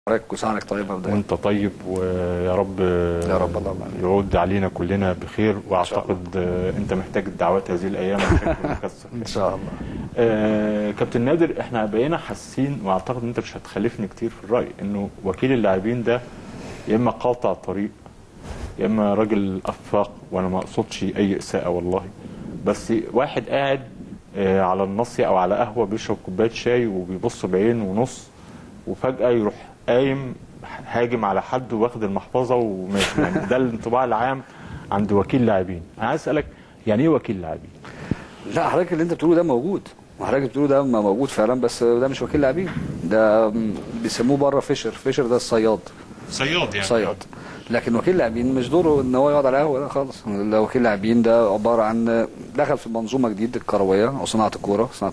حضرتك وسهرك طيب يا بداية. وانت طيب ويا رب يا رب اللهم آمين. يعود علينا كلنا بخير واعتقد آه، انت محتاج الدعوات هذه الايام بشكل مكثف ان شاء الله آه، كابتن نادر احنا بقينا حاسين واعتقد ان انت مش هتخالفني كتير في الراي انه وكيل اللاعبين ده يا اما قاطع طريق يا اما راجل افاق وانا ما اقصدش اي اساءه والله بس واحد قاعد آه، على النصي او على قهوه بيشرب كوبايه شاي وبيبص بعين ونص وفجاه يروح قايم هاجم على حد واخد المحفظه وماشي يعني ده الانطباع العام عند وكيل لاعبين انا عايز اسالك يعني ايه وكيل لاعبين لا حضرتك اللي انت بتقوله ده موجود وحضرتك بتقوله ده م- موجود فعلا بس ده مش وكيل لاعبين ده م- بيسموه بره فيشر فيشر ده الصياد صياد يعني صياد لكن وكيل لاعبين مش دوره ان هو يقعد على قهوه لا خالص ده وكيل لاعبين ده عباره عن دخل في منظومه جديده الكرويه او صناعه الكوره صناعه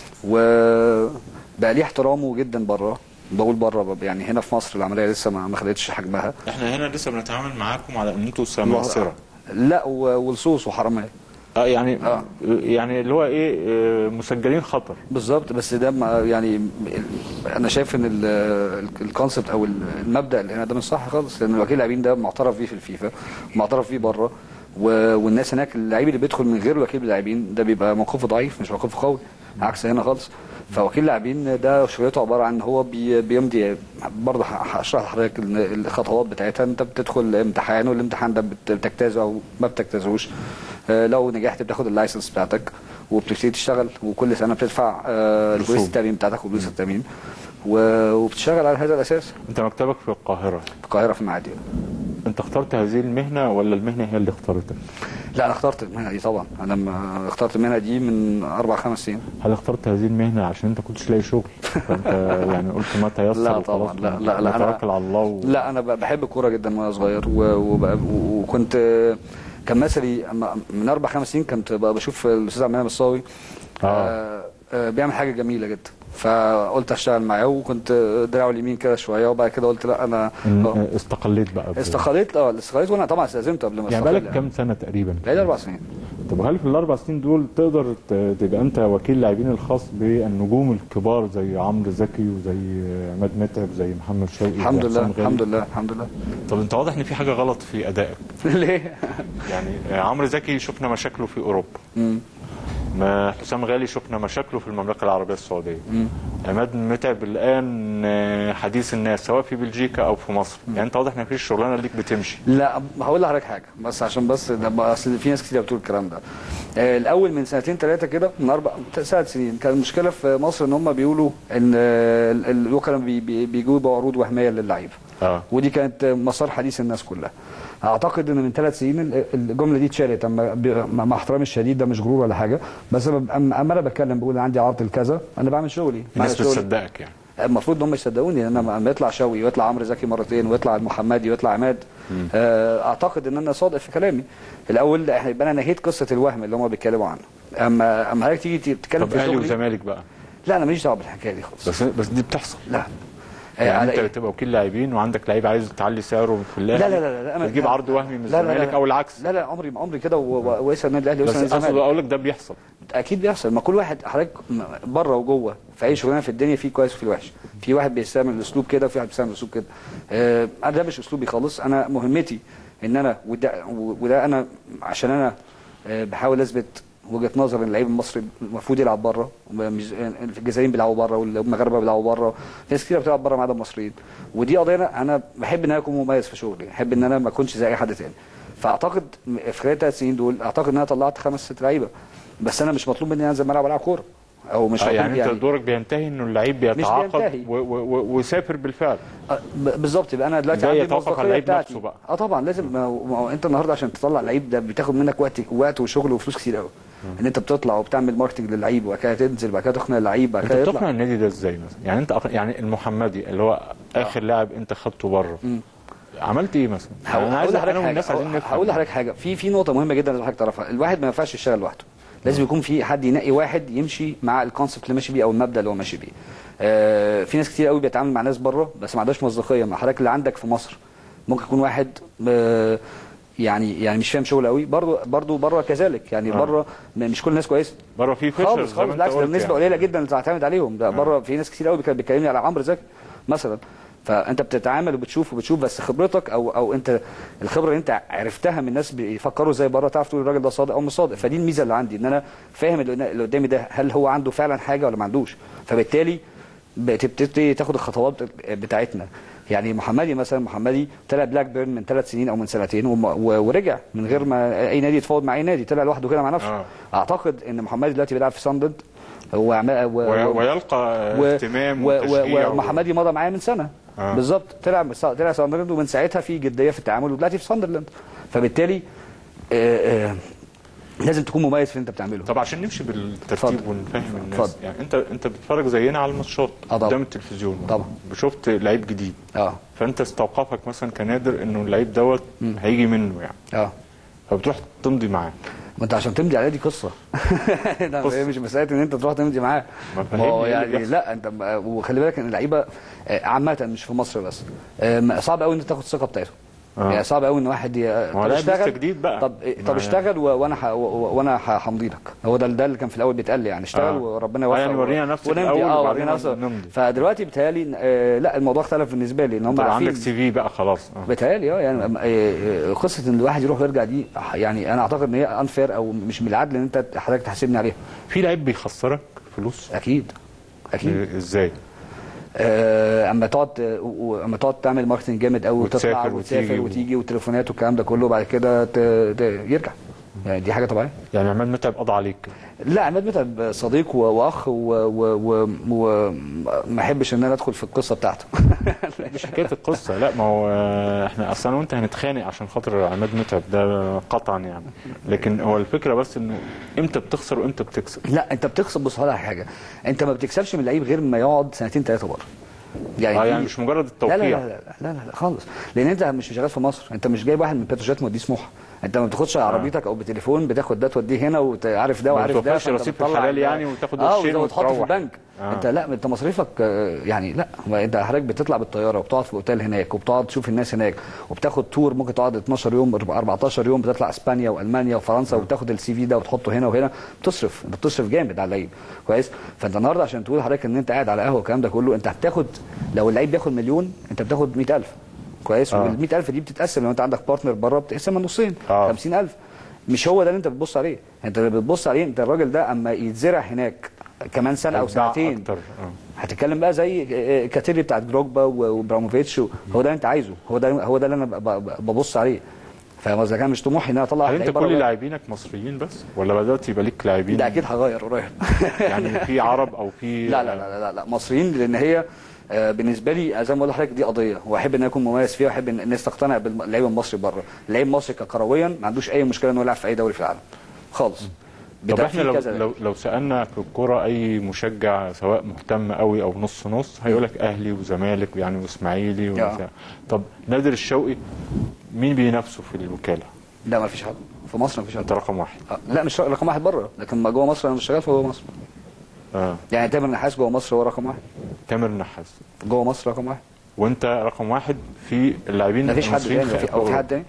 وبقى ليه احترامه جدا بره بقول بره يعني هنا في مصر العمليه لسه ما ما خدتش حجمها احنا هنا لسه بنتعامل معاكم على ان انتوا سماسره لا و- ولصوص وحراميه اه يعني آه. يعني اللي هو ايه آه، مسجلين خطر بالظبط بس ده ما- يعني ال- انا شايف ان ال- ال- الكونسبت او ال- المبدا اللي هنا ده مش صح خالص لان الوكيل اللاعبين ده معترف بيه في الفيفا معترف بيه بره و- والناس هناك اللعيب اللي بيدخل من غير وكيل اللاعبين ده بيبقى موقفه ضعيف مش موقفه قوي عكس هنا خالص فوكيل اللاعبين ده شغلته عباره عن هو بي بيمضي برضه ه- هشرح لحضرتك ال- الخطوات بتاعتها انت بتدخل امتحان والامتحان ده بت- بتجتازه او ما بتجتازوش آه، لو نجحت بتاخد اللايسنس بتاعتك وبتبتدي تشتغل وكل سنه بتدفع آه، البوليس رسوم. التامين بتاعتك وبوليس التامين و- وبتشتغل على هذا الاساس انت مكتبك في القاهره في القاهره في المعادي انت اخترت هذه المهنه ولا المهنه هي اللي اختارتك لا انا اخترت المهنه دي طبعا انا لما اخترت المهنه دي من اربع خمس سنين هل اخترت هذه المهنه عشان انت كنتش لاقي شغل فانت يعني قلت ما تيسر لا وخلاص طبعا لا لا لا نتوكل على الله و... لا انا ب- بحب الكوره جدا وانا صغير و- وب- وكنت كان مثلي أما- من اربع خمس سنين كنت ب- بشوف الاستاذ عبد المنعم الصاوي آه. آه، آه، بيعمل حاجه جميله جدا فقلت اشتغل معاه وكنت دراعه اليمين كده شويه وبعد كده قلت لا انا إن- استقليت بقى ب- استقاليت اه استقاليت وانا طبعا استاذنت قبل ما يعني استقيل بقالك كام سنه تقريبا بقالي اربع سنين طب هل في الاربع سنين دول تقدر ت- تبقى انت وكيل لاعبين الخاص بالنجوم الكبار زي عمرو زكي وزي عماد متعب زي محمد شوقي الحمد زي لله حسام غالي؟ الحمد لله الحمد لله طب انت واضح ان في حاجه غلط في ادائك ليه؟ يعني آه، عمرو زكي شفنا مشاكله في اوروبا مم. ما حسام غالي شفنا مشاكله في المملكه العربيه السعوديه عماد متعب الان آه، حديث الناس سواء في بلجيكا او في مصر يعني انت واضح ان في الشغلانه ليك بتمشي لا هقول لحضرتك حاجه بس عشان بس ده بقى- اصل في ناس كتير بتقول الكلام ده آه، الاول من سنتين ثلاثه كده من اربع ثلاث سنين كان المشكله في مصر ان هم بيقولوا ان آه، ال- الوكلاء بي- بي- بيجيبوا عروض وهميه للعيبه اه ودي كانت مسار حديث الناس كلها اعتقد ان من ثلاث سنين ال- الجمله دي اتشالت اما ب- مع مع احترامي الشديد ده مش غرور ولا حاجه بس أما- اما أما انا بتكلم بقول عندي عرض الكذا انا بعمل شغلي الناس بعمل شغلي. بتصدقك يعني المفروض ان هم يصدقوني لان انا لما يطلع شوقي ويطلع عمرو زكي مرتين ويطلع المحمدي ويطلع عماد آه، اعتقد ان انا صادق في كلامي الاول احنا يبقى انا نهيت قصه الوهم اللي هم بيتكلموا عنه اما اما حضرتك تيجي تتكلم طب في اهلي شغلي وزمالك بقى لا انا ماليش دعوه بالحكايه دي خالص بس بس دي بتحصل لا آه، يعني على انت إيه؟ تبقى وكيل لاعبين وعندك لعيب عايز تعلي سعره في الاهلي لا لا لا لا أنا- تجيب عرض وهمي من لا لا لا الزمالك لا. او العكس لا لا عمري عمري كده و- و- ويسال النادي الاهلي بس ويسال اقصد الزمالك اقول لك ده بيحصل اكيد بيحصل ما كل واحد حضرتك بره وجوه في اي شغلانه في الدنيا في كويس وفي الوحش في واحد بيستعمل الاسلوب كده وفي واحد بيستعمل الاسلوب كده آه انا ده مش اسلوبي خالص انا مهمتي ان انا وده, وده انا عشان انا آه بحاول اثبت وجهه نظر ان اللعيب المصري المفروض يلعب بره مش- الجزائريين بيلعبوا بره والمغاربه بيلعبوا بره ناس كتير بتلعب بره ما عدا المصريين ودي قضيه أنا- انا بحب ان انا اكون مميز في شغلي احب ان انا ما اكونش زي اي حد تاني فاعتقد في خلال الثلاث سنين دول اعتقد ان انا طلعت خمس ست لعيبه بس انا مش مطلوب مني انزل الملعب العب كوره او مش آه مطلوب يعني انت دورك بينتهي انه اللعيب بيتعاقد بينتهي. و- و- و- ويسافر بالفعل آه، ب- بالظبط يبقى انا دلوقتي ده عندي يتوقف على المصداقيه اللعيب بتاعتي نفسه بقى. اه طبعا لازم ما هو ما هو انت النهارده عشان تطلع لعيب ده بتاخد منك وقت وقت وشغل وفلوس كتير قوي ان انت بتطلع وبتعمل ماركتنج للعيب وبعد كده تنزل وبعد كده تقنع اللعيب وبعد انت كده بتقنع يطلع النادي ده ازاي مثلا يعني انت أق- يعني المحمدي اللي هو اخر لاعب انت خدته بره عملت ايه مثلا يعني انا عايز هقول انا لحضرتك والناس حاجه عايزين نفهم هقول لحضرتك حاجه في في نقطه مهمه جدا لازم حضرتك تعرفها الواحد ما ينفعش يشتغل لوحده لازم يكون في حد ينقي واحد يمشي مع الكونسبت اللي ماشي بيه او المبدا اللي هو ماشي بيه آه في ناس كتير قوي بيتعامل مع ناس بره بس ما عندهاش مصداقيه مع حضرتك اللي عندك في مصر ممكن يكون واحد آه يعني يعني مش فاهم شغل قوي برضه برضه بره كذلك يعني آه. بره مش كل الناس كويسه بره في فيشر خالص زي خالص ما انت بالعكس ده قلت نسبه يعني. قليله جدا اللي تعتمد عليهم ده بره في ناس كتير قوي كانت بتكلمني على عمرو زكي مثلا فانت بتتعامل وبتشوف وبتشوف بس خبرتك او او انت الخبره اللي انت عرفتها من ناس بيفكروا زي بره تعرف تقول الراجل ده صادق او مش صادق فدي الميزه اللي عندي ان انا فاهم اللي اللي قدامي ده هل هو عنده فعلا حاجه ولا ما عندوش فبالتالي بتبتدي تاخد الخطوات بتاعتنا يعني محمدي مثلا محمدي طلع بلاك بيرن من ثلاث سنين او من سنتين وم- و- ورجع من غير ما اي نادي يتفاوض مع اي نادي طلع لوحده كده مع نفسه آه. اعتقد ان محمدي دلوقتي بيلعب في ساندرد هو عم- و- وي- و- ويلقى و- اهتمام و- و- وتشجيع و- ومحمدي مضى معايا من سنه آه. بالظبط طلع طلع ساندرلاند ومن ساعتها في جديه في التعامل ودلوقتي في ساندرلاند فبالتالي آه، آه، لازم تكون مميز في اللي انت بتعمله طب عشان نمشي بالترتيب اتفضل. ونفهم الناس اتفضل. يعني انت انت بتتفرج زينا على الماتشات آه طبعا. قدام التلفزيون طبعا. شفت لعيب جديد اه فانت استوقفك مثلا كنادر انه اللعيب دوت هيجي منه يعني اه فبتروح تمضي معاه ما انت عشان تمضي عليه دي قصه ده قصة. هي مش مساله ان انت تروح تمضي معاه ما ما هو فهمني ايه اللي يعني بيحصل. لا انت وخلي بالك ان اللعيبه آه، عامه مش في مصر بس آه، صعب قوي ان انت تاخد الثقه بتاعتهم آه. يعني صعب قوي ان واحد ي... هو لاعب لسه جديد بقى. طب طب ما- اشتغل و... وانا ح... و... وانا ح- همضي لك هو ده ده اللي كان في الاول بيتقال لي يعني اشتغل آه. وربنا آه، يوفقك يعني ورينا نفسك ونمضي الأول اه وبعدين ورينا نفسك نمضي. فدلوقتي بيتهيألي آه، لا الموضوع اختلف بالنسبه لي ان هم طبعا عارفين عندك سي في بقى خلاص آه. بيتهيألي اه يعني آه، آه، قصه ان الواحد يروح ويرجع دي يعني انا اعتقد ان هي انفير او مش من العدل ان انت حضرتك تحاسبني عليها في لعيب بيخسرك فلوس اكيد اكيد إيه، ازاي آه، اما تقعد آه، و- اما تقعد تعمل ماركتنج جامد قوي وتسافر وتطلع وتيجي وتسافر و- وتيجي وتليفونات والكلام ده كله بعد كده ت- ت- يرجع يعني دي حاجه طبيعيه يعني عماد متعب قضى عليك لا عماد متعب صديق و- واخ وما احبش ان انا ادخل في القصه بتاعته مش حكايه القصه لا ما هو آه، احنا اصلا وانت هنتخانق عشان خاطر عماد متعب ده قطعا يعني لكن هو الفكره بس انه امتى بتخسر وامتى بتكسب لا انت بتكسب بص هقول لك حاجه انت ما بتكسبش من اللعيب غير ما يقعد سنتين ثلاثه بره اه دي- يعني مش مجرد لا التوقيع لا لا لا لا لا, لا خالص لان انت مش شغال في مصر انت مش جايب واحد من بتروجيت موديه سموحه انت ما بتاخدش عربيتك او بتليفون بتاخد ده توديه هنا وعارف ده ما وعارف ده بتوفرش فانت رصيد في بتطلع الحلال ال- يعني وتاخد اه قرشين وتحطه في وتروح. البنك آه. انت لا انت مصاريفك آه، يعني لا هو انت حضرتك بتطلع بالطياره وبتقعد في اوتيل هناك وبتقعد تشوف الناس هناك وبتاخد تور ممكن تقعد 12 يوم 14 يوم بتطلع اسبانيا والمانيا وفرنسا وبتاخد السي في ده وتحطه هنا وهنا بتصرف انت بتصرف جامد على اللعيب كويس فانت النهارده عشان تقول لحضرتك ان انت قاعد على قهوه والكلام ده كله انت بتاخد لو اللعيب بياخد مليون انت بتاخد 100000 كويس آه. وال 100000 دي بتتقسم لو انت عندك بارتنر بره بتقسمها نصين آه. 50000 مش هو ده اللي انت بتبص عليه انت اللي بتبص عليه انت الراجل ده اما يتزرع هناك كمان سنه او هيتباع سنتين أكتر. آه. هتتكلم بقى زي آه، كاتيري بتاعت جروجبا و- وابراموفيتش و- هو ده اللي انت عايزه هو ده هو ده اللي انا ب- ب- ببص عليه فاهم قصدي كان مش طموحي ان انا اطلع هل انت لعيب بره كل بقى. لاعبينك مصريين بس ولا بدات يبقى ليك لاعبين ده اكيد هغير قريب يعني في عرب او في لا لا لا لا, لا مصريين لان هي آه، بالنسبه لي زي ما بقول لحضرتك دي قضيه واحب ان أنا اكون مميز فيها واحب ان الناس تقتنع باللعيب المصري بره اللعيب المصري ككرويا ما عندوش اي مشكله انه يلعب في اي دوري في العالم خالص طب بتاع احنا فيه لو كذا لو, لو سالنا في الكوره اي مشجع سواء مهتم قوي او نص نص هيقول لك اهلي وزمالك يعني واسماعيلي آه. وبتاع طب نادر الشوقي مين بينافسه في الوكاله؟ لا ما فيش حد في مصر ما فيش انت حد رقم واحد آه، لا مش رقم واحد بره لكن ما جوه مصر انا مش شغال في جوه مصر اه يعني تامر نحاس جوه مصر هو رقم واحد تامر نحاس جوه مصر رقم واحد وانت رقم واحد في اللاعبين ما فيش حد المصريين تاني في او في أوروبا. حد تاني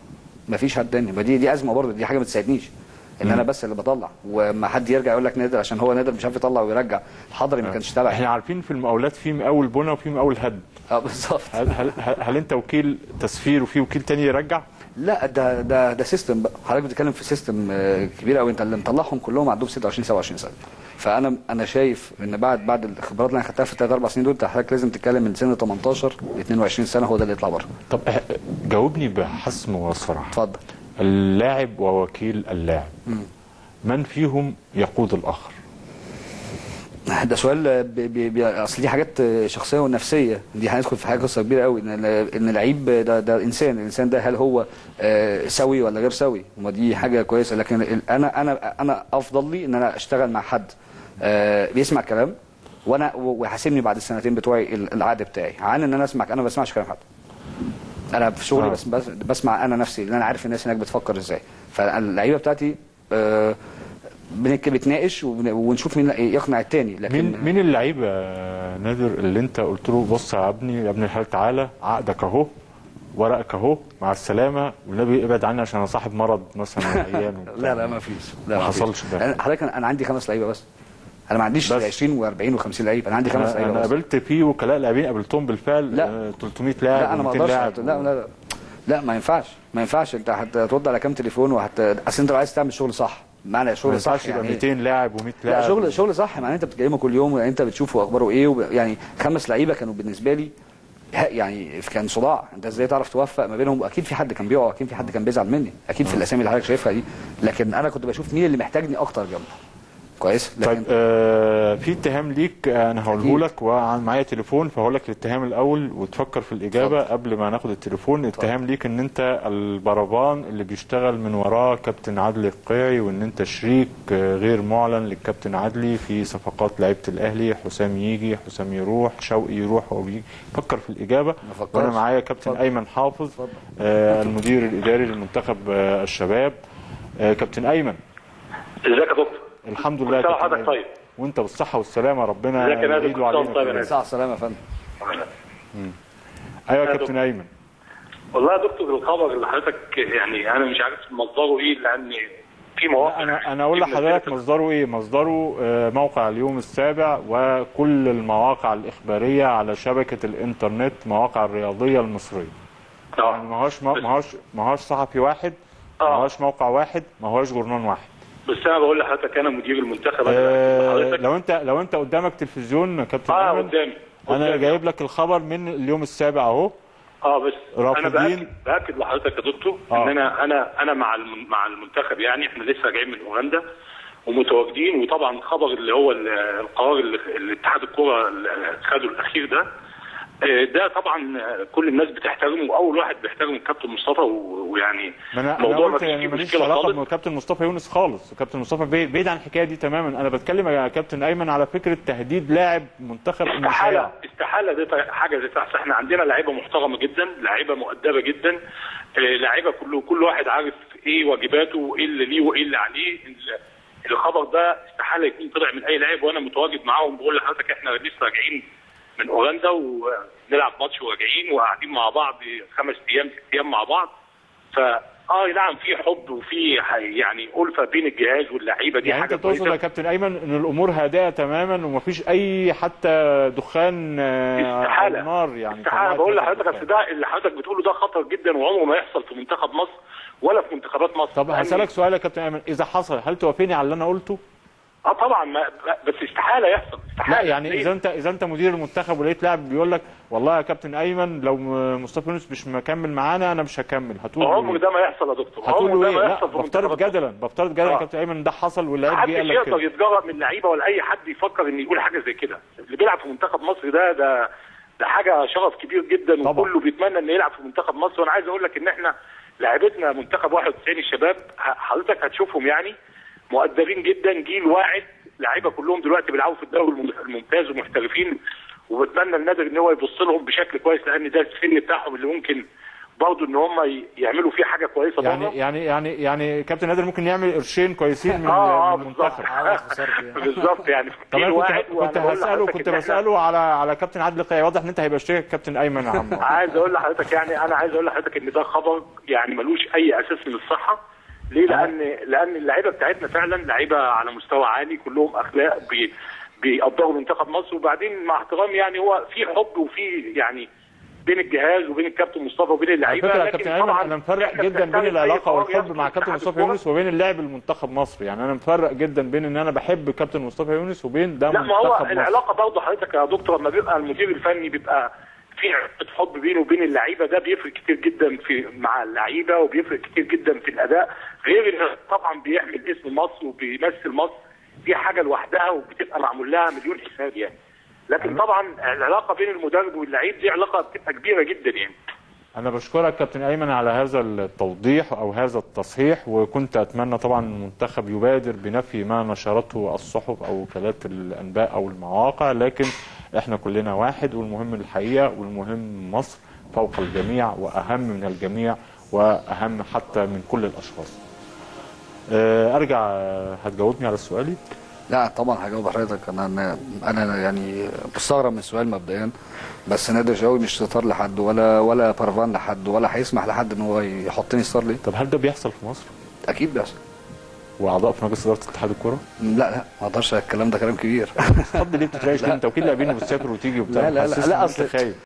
ما فيش حد تاني ما دي دي ازمه برضه دي حاجه ما تساعدنيش ان انا بس اللي بطلع وما حد يرجع يقول لك نادر عشان هو نادر مش عارف يطلع ويرجع الحضري ما كانش تبعي احنا عارفين في المقاولات في مقاول بنا وفي مقاول هد اه بالظبط هل, هل, هل, هل انت وكيل تسفير وفي وكيل تاني يرجع؟ لا ده ده ده سيستم بقى حضرتك بتتكلم في سيستم آه، كبير قوي انت اللي مطلعهم كلهم عندهم 26 27 سنه فانا انا شايف ان بعد بعد الخبرات اللي انا خدتها في الثلاث اربع سنين دول انت حضرتك لازم تتكلم من سن 18 ل 22 سنه هو ده اللي يطلع بره طب اه، جاوبني بحسم وصراحه اتفضل اللاعب ووكيل اللاعب من فيهم يقود الاخر؟ ده سؤال بي بي بي اصل دي حاجات شخصيه ونفسيه دي هندخل في حاجه قصه كبيره قوي ان ان اللعيب ده ده انسان الانسان ده هل هو آه، سوي ولا غير سوي وما دي حاجه كويسه لكن ال- انا انا انا افضل لي ان انا اشتغل مع حد آه، بيسمع كلام وانا ويحاسبني بعد السنتين بتوعي ال- العقد بتاعي عن ان انا اسمع انا ما بسمعش كلام حد انا في شغلي آه. بس بس بسمع انا نفسي لان انا عارف الناس هناك بتفكر ازاي فاللعيبه بتاعتي آه، بنك- بنتناقش وبن- ونشوف مين يقنع التاني لكن مين مين اللعيب يا نادر اللي انت قلت له بص يا ابني يا ابن الحلال تعالى عقدك اهو ورقك اهو مع السلامه والنبي ابعد عني عشان انا صاحب مرض مثلا عيان وبتاع. لا لا ما فيش لا ما فيش. حصلش ده. أنا- حضرتك انا أنا عندي خمس لعيبه بس انا ما عنديش بس. 20 و40 و50 لعيب انا عندي خمس انا لعيبه أنا بس. قابلت في وكلاء لاعبين قابلتهم بالفعل لا. آه، 300 لاعب لا انا ما و200 اقدرش لاعب أحط- لا لا لا لا ما ينفعش ما ينفعش انت هترد على كام تليفون وهت اصل انت لو عايز تعمل شغل صح معنى ما شغل صح ينفعش يبقى يعني 200 لاعب و100 لاعب لا شغل شغل صح معناه انت بتكلمه كل يوم يعني انت بتشوفه اخباره ايه وب... يعني خمس لعيبه كانوا بالنسبه لي ه- يعني كان صداع انت ازاي تعرف توفق ما بينهم اكيد في حد كان بيقع اكيد في حد كان بيزعل مني اكيد في الاسامي اللي حضرتك شايفها دي لكن انا كنت بشوف مين اللي محتاجني اكتر جنبه كويس لكن طيب آه في اتهام ليك آه، انا هقوله أكيد. لك ومعايا تليفون فهقول لك الاتهام الاول وتفكر في الاجابه اتفضل. قبل ما ناخد التليفون اتهام ليك ان انت البربان اللي بيشتغل من وراه كابتن عدلي القيعي وان انت شريك آه، غير معلن للكابتن عدلي في صفقات لعيبه الاهلي حسام يجي حسام يروح شوقي يروح وبيجي فكر في الاجابه فكرش. وانا معايا كابتن اتفضل. ايمن حافظ اتفضل. آه المدير الاداري للمنتخب آه الشباب آه كابتن ايمن ازيك يا دكتور؟ الحمد لله كل سنة كابتن وحضرتك أيمن. طيب. وانت بالصحه والسلامه ربنا ازيك يا نادر؟ يعيده كل سنة علينا وانت طيب يا كلنا. نادر. ساعه السلامه يا فندم ايوه يا يا كابتن ايمن والله يا دكتور الخبر اللي حضرتك يعني انا مش عارف مصدره ايه لان في مواقع انا انا اقول كتير لحضرتك نزلت- مصدره ايه مصدره آه، موقع اليوم السابع وكل المواقع الاخباريه على شبكه الانترنت مواقع الرياضيه المصريه يعني اه ما هوش ما هوش ما هوش صحفي واحد ما آه. هوش موقع واحد ما هوش جورنال واحد بس انا بقول لحضرتك انا مدير المنتخب آه، حضرتك لو انت لو انت قدامك تلفزيون يا كابتن اه ايمن قدامي انا قدامي. جايب لك الخبر من اليوم السابع اهو اه بس انا رافضين. باكد باكد لحضرتك يا دكتور آه. ان انا انا انا مع الم- مع المنتخب يعني احنا لسه راجعين من اوغندا ومتواجدين وطبعا خبر اللي هو ال- القرار اللي اللي اتحاد الكره اللي خده الاخير ده آه، ده طبعا آه، كل الناس بتحترمه واول واحد بيحترم الكابتن مصطفى و- ويعني ما انا انا الموضوع ما قلت فيش يعني فيه ماليش مشكله علاقه خالص بكابتن مصطفى يونس خالص كابتن مصطفى بعيد بعيد عن الحكايه دي تماما انا بتكلم يا كابتن ايمن على فكره تهديد لاعب منتخب استحاله المشاع استحاله دي ط- حاجه زي تحصل احنا عندنا لعيبه محترمه جدا لعيبه مؤدبه جدا آه، لعيبه كله كل واحد عارف ايه واجباته وايه اللي ليه وايه اللي عليه ال- الخبر ده استحاله يكون طلع من اي لاعب وانا متواجد معاهم بقول لحضرتك احنا لسه راجعين من اوغندا ونلعب ماتش وراجعين وقاعدين مع بعض خمس ايام ست ايام مع بعض ف اه نعم في حب وفي ح- يعني الفه بين الجهاز واللعيبه دي يعني حاجه انت تقصد كويسه يا كابتن ايمن ان الامور هادئه تماما ومفيش اي حتى دخان آه، استحاله على النار يعني استحاله طلعت بقول هذا لحضرتك الدخان. اصل ده اللي حضرتك بتقوله ده خطر جدا وعمره ما يحصل في منتخب مصر ولا في منتخبات مصر طب لأن- هسالك سؤال يا كابتن ايمن اذا حصل هل توافقني على اللي انا قلته؟ اه طبعا ما بس استحاله يحصل استحاله لا يعني ليه؟ اذا انت اذا انت مدير المنتخب ولقيت لاعب بيقول لك والله يا كابتن ايمن لو م- مصطفى يونس مش مكمل معانا انا مش هكمل هتقول له عمر إيه؟ ده ما يحصل يا دكتور هتقول عمر له ده ايه؟ ما لا يحصل في بفترض منتخبات جدلا بفترض جدلا يا آه. كابتن ايمن ده حصل واللاعب محدش جه قال لك يقدر كده يتجرأ من اللعيبه ولا اي حد يفكر ان يقول حاجه زي كده اللي بيلعب في منتخب مصر ده ده ده حاجه شرف كبير جدا طبعا. وكله بيتمنى ان يلعب في منتخب مصر وانا عايز اقول لك ان احنا لعيبتنا منتخب 91 الشباب ح- حضرتك هتشوفهم يعني مؤدبين جدا جيل واعد لعيبه كلهم دلوقتي بيلعبوا في الدوري الم- الممتاز ومحترفين وبتمنى النادر ان هو يبص لهم بشكل كويس لان ده السن بتاعهم اللي ممكن برضه ان هم ي- يعملوا فيه حاجه كويسه يعني بره يعني يعني يعني كابتن نادر ممكن يعمل قرشين كويسين من, اه اه من بالظبط المنتخب بالظبط يعني في طب جيل انا واحد كنت وأنا كنت بقول هساله لحضرتك كنت إن إحنا- بساله على على كابتن عادل قيعي واضح ان انت هيبقى اشترك كابتن ايمن يا عم عايز اقول لحضرتك يعني انا عايز اقول لحضرتك ان ده خبر يعني ملوش اي اساس من الصحه ليه؟ لان لان اللعيبه بتاعتنا فعلا لعيبه على مستوى عالي كلهم اخلاق بي بيقدروا منتخب مصر وبعدين مع احترامي يعني هو في حب وفي يعني بين الجهاز وبين الكابتن مصطفى وبين على اللعيبه فكره يا لكن كابتن ايمن طبعاً انا مفرق إحنا جدا بين بنحترم أي العلاقه قرار والحب يصدر مع كابتن اتحاد مصطفى الكرة. يونس وبين اللاعب المنتخب مصر يعني انا مفرق جدا بين ان انا بحب كابتن مصطفى يونس وبين ده لا ما هو منتخب مصر العلاقه برضه حضرتك يا دكتور لما بيبقى المدير الفني بيبقى في علاقه حب بينه وبين اللعيبه ده بيفرق كتير جدا في مع اللعيبه وبيفرق كتير جدا في الاداء غير ان طبعا بيحمل اسم مصر وبيمثل مصر دي حاجه لوحدها وبتبقى معمول لها مليون حساب يعني لكن طبعا العلاقه بين المدرب واللعيب دي علاقه بتبقى كبيره جدا يعني انا بشكرك كابتن ايمن على هذا التوضيح او هذا التصحيح وكنت اتمنى طبعا المنتخب يبادر بنفي ما نشرته الصحف او وكالات الانباء او المواقع لكن احنا كلنا واحد والمهم الحقيقه والمهم مصر فوق الجميع واهم من الجميع واهم حتى من كل الاشخاص. آه، ارجع آه، هتجاوبني على سؤالي؟ لا طبعا هجاوب حضرتك انا انا انا يعني مستغرب من السؤال مبدئيا بس نادر شوقي مش ستار لحد ولا ولا بارفان لحد ولا هيسمح لحد ان هو يحطني ستار ليه؟ طب هل ده بيحصل في مصر؟ اكيد بيحصل واعضاء في مجلس اداره اتحاد الكوره لا لا ما اقدرش الكلام ده كلام كبير اتفضل ليه بتتريش كده انت وكيل لاعبين وبتسافر وتيجي وبتاع لا لا لا, حسسني لا إن أنت اصل خايف